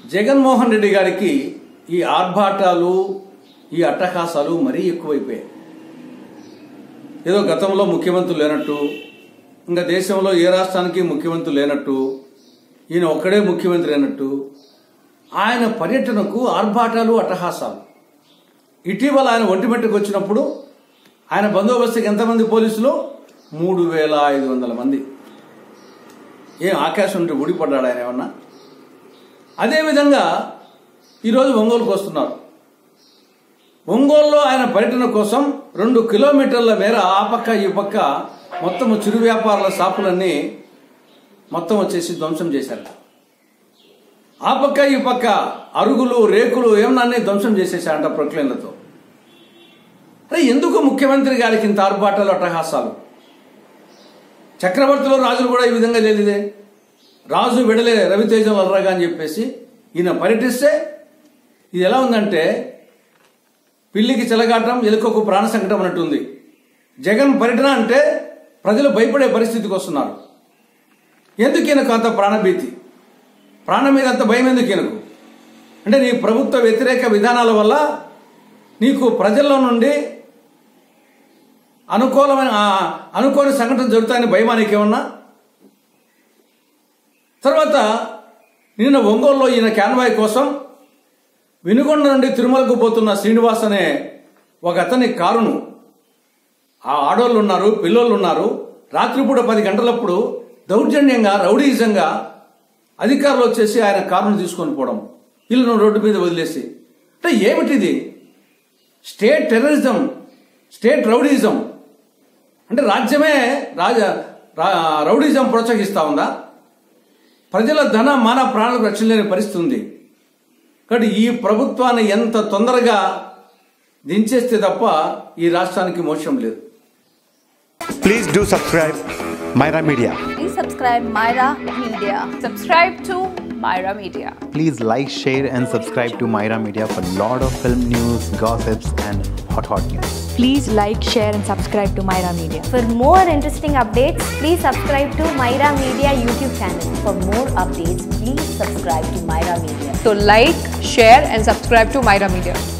జగన్మోహన్ రెడ్డి గారికి ఈ ఆర్భాటాలు ఈ అట్టహాసాలు మరీ ఎక్కువైపోయాయి ఏదో గతంలో ముఖ్యమంత్రులు లేనట్టు ఇంకా దేశంలో ఏ రాష్ట్రానికి ముఖ్యమంత్రి లేనట్టు ఈయన ఒక్కడే ముఖ్యమంత్రి అయినట్టు ఆయన పర్యటనకు ఆర్భాటాలు అట్టహాసాలు ఇటీవల ఆయన ఒంటిమెట్టుకు వచ్చినప్పుడు ఆయన బందోబస్తుకి ఎంతమంది పోలీసులు మూడు వేల ఐదు వందల మంది ఏం ఆకాశం నుండి ఊడిపడ్డాడు ఆయన ఏమన్నా అదేవిధంగా ఈరోజు ఒంగోలుకు వస్తున్నారు ఒంగోలులో ఆయన పర్యటన కోసం రెండు కిలోమీటర్ల మేర ఆ పక్క ఈ పక్క మొత్తం చిరు వ్యాపారుల షాపులన్నీ మొత్తం వచ్చేసి ధ్వంసం చేశారు ఆ పక్క ఈ పక్క అరుగులు రేకులు ఏమన్నా ధ్వంసం చేసేసారంట ప్రొక్లైన్లతో అరే ఎందుకు ముఖ్యమంత్రి గారికి ఇంత ఆర్భాటాలు అట్టహాసాలు చక్రవర్తిలో రాజులు కూడా ఈ విధంగా తెలియదే రాజు విడలే రవితేజం వలరగా అని చెప్పేసి ఈయన పర్యటిస్తే ఇది ఎలా ఉందంటే పిల్లికి చెలగాటం ఎలుకకు ప్రాణ సంకటం అన్నట్టుంది జగన్ పర్యటన అంటే ప్రజలు భయపడే పరిస్థితికి వస్తున్నారు ఎందుకు ఈయనకు అంత ప్రాణభీతి ప్రాణం మీద అంత భయం ఎందుకు ఈయనకు అంటే నీ ప్రభుత్వ వ్యతిరేక విధానాల వల్ల నీకు ప్రజల్లో నుండి అనుకూలమైన ఆ, అనుకోని సంఘటన జరుగుతాయని భయమా నీకేమన్నా తర్వాత నిన్న ఒంగోలులో ఈయన క్యాన్వాయ్ కోసం వినుకొండ నుండి తిరుమలకు పోతున్న శ్రీనివాస్ అనే ఒక అతని కారును ఆ ఆడోళ్ళు ఉన్నారు పిల్లోళ్ళు ఉన్నారు రాత్రిపూట పది గంటలప్పుడు దౌర్జన్యంగా రౌడీజంగా అధికారులు వచ్చేసి ఆయన కారును తీసుకొని పోవడం ఇల్లును రోడ్డు మీద వదిలేసి అంటే ఏమిటిది స్టేట్ టెర్రరిజం స్టేట్ రౌడీజం అంటే రాజ్యమే రాజ రా- రౌడీజం ప్రోత్సహిస్తా ఉందా ప్రజల ధన మాన ప్రాణాలకు రక్షణ లేని పరిస్థితి ఉంది కాబట్టి ఈ ప్రభుత్వాన్ని ఎంత తొందరగా దించేస్తే తప్ప ఈ రాష్ట్రానికి మోక్షం లేదు Please do subscribe Myra Media. Please subscribe Myra Media. Subscribe to Myra Media. Please like, share, and subscribe to Myra Media for lot of film news, gossips, and hot hot news. Please like, share, and subscribe to Myra Media. For more interesting updates, please subscribe to Myra Media YouTube channel. For more updates, please subscribe to Myra Media. So like, share and subscribe to Myra Media.